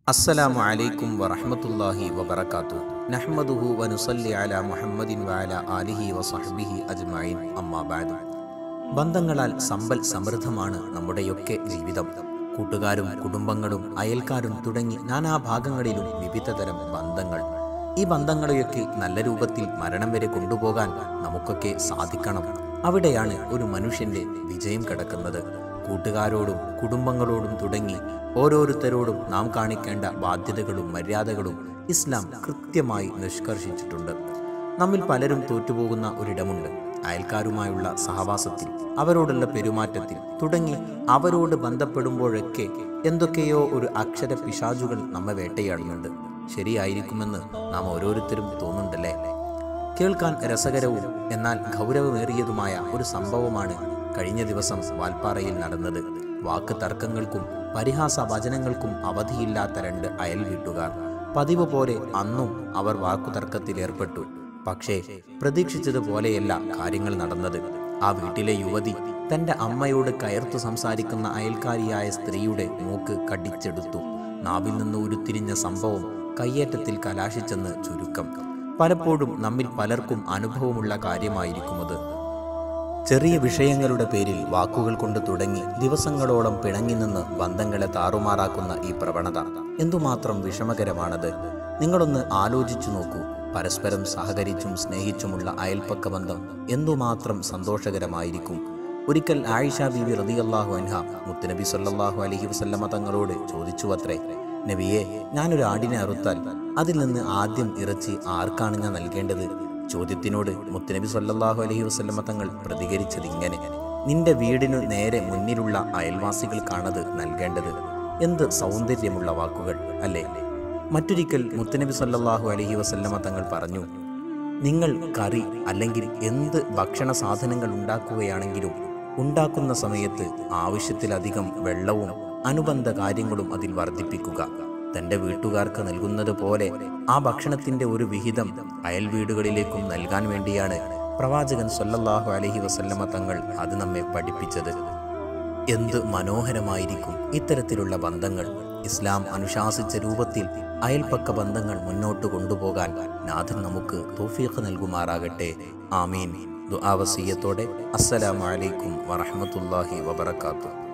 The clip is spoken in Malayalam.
അസ്സലാമു അലൈക്കും വറഹ്മത്തുള്ളാഹി വബറകാത്തു നഹ്മദുഹു വനുസല്ലി അലാ മുഹമ്മദിൻ വഅല ആലിഹി വസഹ്ബിഹി അജ്മഈൻ അമ്മാ ബഅദ് ബന്ധങ്ങളാൽ സമ്പൽ സമൃദ്ധമാണ് നമ്മുടെയൊക്കെ ജീവിതം കൂട്ടുകാരും കുടുംബങ്ങളും അയൽക്കാരും തുടങ്ങി നാനാഭാഗങ്ങളിലും വിവിധതരം ബന്ധങ്ങൾ ഈ ബന്ധങ്ങളെയൊക്കെ നല്ല രൂപത്തിൽ മരണം വരെ കൊണ്ടുപോകാൻ നമുക്കൊക്കെ സാധിക്കണം അവിടെയാണ് ഒരു മനുഷ്യന്റെ വിജയം കിടക്കുന്നത് കൂട്ടുകാരോടും കുടുംബങ്ങളോടും തുടങ്ങി ഓരോരുത്തരോടും നാം കാണിക്കേണ്ട ബാധ്യതകളും മര്യാദകളും ഇസ്ലാം കൃത്യമായി നിഷ്കർഷിച്ചിട്ടുണ്ട് നമ്മിൽ പലരും തോറ്റുപോകുന്ന ഒരിടമുണ്ട് അയൽക്കാരുമായുള്ള സഹവാസത്തിൽ അവരോടുള്ള പെരുമാറ്റത്തിൽ തുടങ്ങി അവരോട് ബന്ധപ്പെടുമ്പോഴൊക്കെ എന്തൊക്കെയോ ഒരു അക്ഷര പിശാചുകൾ നമ്മെ വേട്ടയാടുന്നുണ്ട് ശരിയായിരിക്കുമെന്ന് നാം ഓരോരുത്തരും തോന്നുന്നുണ്ടല്ലേ കേൾക്കാൻ രസകരവും എന്നാൽ ഗൗരവമേറിയതുമായ ഒരു സംഭവമാണ് കഴിഞ്ഞ ദിവസം വാൽപ്പാറയിൽ നടന്നത് വാക്ക് തർക്കങ്ങൾക്കും പരിഹാസ വചനങ്ങൾക്കും അവധിയില്ലാത്ത രണ്ട് അയൽ വീട്ടുകാർ പതിവ് പോലെ അന്നും അവർ വാക്കുതർക്കത്തിൽ ഏർപ്പെട്ടു പക്ഷേ പ്രതീക്ഷിച്ചതുപോലെയല്ല കാര്യങ്ങൾ നടന്നത് ആ വീട്ടിലെ യുവതി തന്റെ അമ്മയോട് കയർത്തു സംസാരിക്കുന്ന അയൽക്കാരിയായ സ്ത്രീയുടെ മൂക്ക് കടിച്ചെടുത്തു നാവിൽ നിന്ന് ഉരുത്തിരിഞ്ഞ സംഭവം കയ്യേറ്റത്തിൽ കലാശിച്ചെന്ന് ചുരുക്കം പലപ്പോഴും നമ്മിൽ പലർക്കും അനുഭവമുള്ള കാര്യമായിരിക്കുമത് ചെറിയ വിഷയങ്ങളുടെ പേരിൽ വാക്കുകൾ കൊണ്ട് തുടങ്ങി ദിവസങ്ങളോളം പിണങ്ങി നിന്ന് ബന്ധങ്ങളെ താറുമാറാക്കുന്ന ഈ പ്രവണത എന്തുമാത്രം വിഷമകരമാണത് നിങ്ങളൊന്ന് ആലോചിച്ചു നോക്കൂ പരസ്പരം സഹകരിച്ചും സ്നേഹിച്ചുമുള്ള അയൽപ്പക്ക ബന്ധം എന്തുമാത്രം സന്തോഷകരമായിരിക്കും ഒരിക്കൽ ആയിഷ ബീവി റതിയല്ലാഹു അൻഹ മുത്തുനബി സല്ലല്ലാഹു അലൈഹി വസല്ലമ തങ്ങളോട് ചോദിച്ചു അത്രേ നബിയെ ഞാനൊരു ആടിനെ അറുത്താൽ അതിൽ നിന്ന് ആദ്യം ഇറച്ചി ആർക്കാണ് ഞാൻ നൽകേണ്ടത് ചോദ്യത്തിനോട് മുത്തുനബി സല്ലല്ലാഹു അലൈഹി വസല്ലമ തങ്ങൾ പ്രതികരിച്ചത് ഇങ്ങനെ നിന്റെ വീടിനു നേരെ മുന്നിലുള്ള അയൽവാസികൾക്കാണത് നൽകേണ്ടത് എന്ത് സൗന്ദര്യമുള്ള വാക്കുകൾ അല്ലേ മറ്റൊരിക്കൽ മുത്തുനബി സല്ലല്ലാഹു അലൈഹി വസല്ലമ തങ്ങൾ പറഞ്ഞു നിങ്ങൾ കറി അല്ലെങ്കിൽ എന്ത് ഭക്ഷണ സാധനങ്ങൾ ഉണ്ടാക്കുകയാണെങ്കിലും ഉണ്ടാക്കുന്ന സമയത്ത് ആവശ്യത്തിലധികം വെള്ളവും അനുബന്ധ കാര്യങ്ങളും അതിൽ വർദ്ധിപ്പിക്കുക തൻ്റെ വീട്ടുകാർക്ക് നൽകുന്നത് പോലെ ആ ഭക്ഷണത്തിൻ്റെ ഒരു വിഹിതം അയൽ വീടുകളിലേക്കും നൽകാൻ വേണ്ടിയാണ് പ്രവാചകൻ സല്ലല്ലാഹു അലൈഹി വസല്ലമ തങ്ങൾ അത് നമ്മെ പഠിപ്പിച്ചത് എന്ത് മനോഹരമായിരിക്കും ഇത്തരത്തിലുള്ള ബന്ധങ്ങൾ ഇസ്ലാം അനുശാസിച്ച രൂപത്തിൽ അയൽപ്പക്ക ബന്ധങ്ങൾ മുന്നോട്ട് കൊണ്ടുപോകാൻ നാഥൻ നമുക്ക് തോഫീഖ് നൽകുമാറാകട്ടെ ആമീൻ ദുആവസീയത്തോടെ അസ്സലാമു അലൈക്കും വറഹ്മത്തുള്ളാഹി വബറകാതുഹു